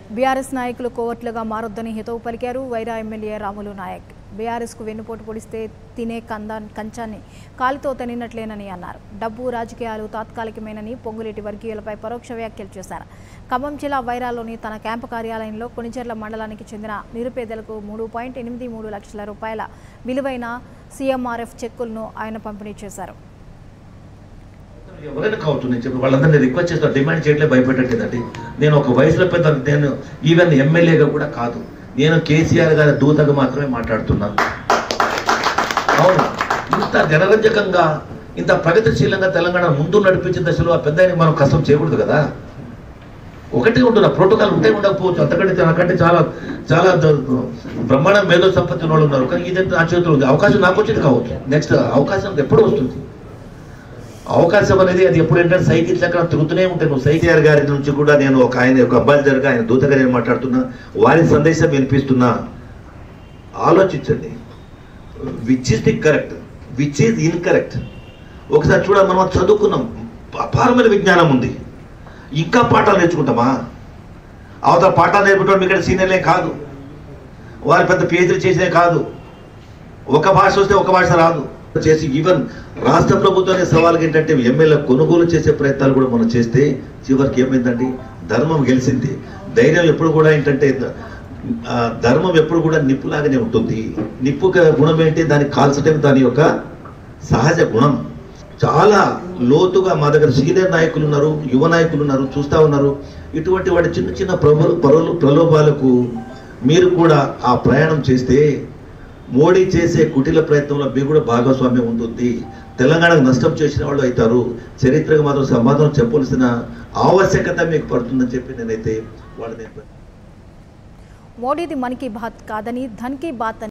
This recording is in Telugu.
బీఆర్ఎస్ నాయకులు కోవట్లుగా మారొద్దని హితవు పలికారు వైరా ఎమ్మెల్యే రాములు నాయక్ బీఆర్ఎస్కు వెన్నుపోటు పొడిస్తే తినే కందా కంచాన్ని కాలితో తనినట్లేనని అన్నారు డబ్బు రాజకీయాలు తాత్కాలికమేనని పొంగులేటి వర్గీయులపై పరోక్ష వ్యాఖ్యలు చేశారు ఖమ్మం జిల్లా వైరాలోని తన క్యాంపు కార్యాలయంలో కొణిజర్ల మండలానికి చెందిన నిరుపేదలకు మూడు పాయింట్ ఎనిమిది మూడు లక్షల రూపాయల విలువైన సీఎంఆర్ఎఫ్ చెక్కులను ఆయన పంపిణీ చేశారు ఎవరైనా కావచ్చు నేను చెప్పి వాళ్ళందరినీ రిక్వెస్ట్ చేస్తా డిమాండ్ చేయట్లే భయపెట్టట్లేదండి నేను ఒక వయసులో పెద్ద నేను ఈవెన్ ఎమ్మెల్యేగా కూడా కాదు నేను కేసీఆర్ గారి దూతగా మాత్రమే మాట్లాడుతున్నాను అవును ఇంత జనరంజకంగా ఇంత ప్రగతిశీలంగా తెలంగాణ ముందు నడిపించిన దశలో ఆ పెద్ద మనం కష్టం చేయకూడదు కదా ఒకటే ఉంటున్న ప్రోటోకాల్ ఉంటే ఉండకపోవచ్చు అంతకంటే నాకంటే చాలా చాలా ద- బ్రహ్మాండ మేధో సంపత్తి ఉన్న వాళ్ళు ఉన్నారు కానీ ఇదంతా నా చేతిలో ఉంది అవకాశం నాకు వచ్చింది కావచ్చు నెక్స్ట్ అవకాశం ఎప్పుడు వస్తుంది అవకాశం అనేది అది ఎప్పుడు ఏంటంటే సైకిల్ చక్రం తిరుగుతూనే ఉంటాయి నువ్వు సైకిల్ గారి నుంచి కూడా నేను ఒక ఆయన ఒక అంబాసిడర్గా ఆయన దూతగా నేను మాట్లాడుతున్నా వారి సందేశం వినిపిస్తున్నా ఆలోచించండి which is the correct which is incorrect ఒకసారి చూడ మనం చదువుకున్నాం అపారమైన విజ్ఞానం ఉంది ఇంకా పాఠాలు నేర్చుకుంటామా అవతల పాఠాలు నేర్పడం ఇక్కడ సీనియర్లే కాదు వారి పెద్ద పిహెచ్డీ చేసినే కాదు ఒక భాష వస్తే ఒక భాష రాదు చేసి ఈవెన్ రాష్ట్ర ప్రభుత్వానికి సవాల్ ఏంటంటే ఎమ్మెల్యే కొనుగోలు చేసే ప్రయత్నాలు కూడా మనం చేస్తే చివరికి ఏమైందండి ధర్మం గెలిచింది ధైర్యం ఎప్పుడు కూడా ఏంటంటే ఆ, ధర్మం ఎప్పుడు కూడా నిప్పులాగానే ఉంటుంది నిప్పు క- గుణం ఏంటి దాన్ని కాల్చడం దాని యొక్క సహజ గుణం చాలా లోతుగా మా దగ్గర సీనియర్ నాయకులు ఉన్నారు యువ నాయకులు ఉన్నారు చూస్తా ఉన్నారు ఇటువంటి వాటి చిన్న చిన్న ప్రభలు పరులు ప్రలోభాలకు మీరు కూడా ఆ ప్రయాణం చేస్తే మోడీ చేసే కుటిల ప్రయత్నంలో మీకు కూడా భాగస్వామ్యం ఉంటుంది తెలంగాణకు నష్టం చేసిన వాళ్ళు అవుతారు చరిత్రకు మాత్రం సమాధానం చెప్పవలసిన ఆవశ్యకత మీకు పడుతుందని చెప్పి నేనైతే వాళ్ళని మోడీది మన్ కీ బాత్ కాదని ధన్ కీ బాత్ అని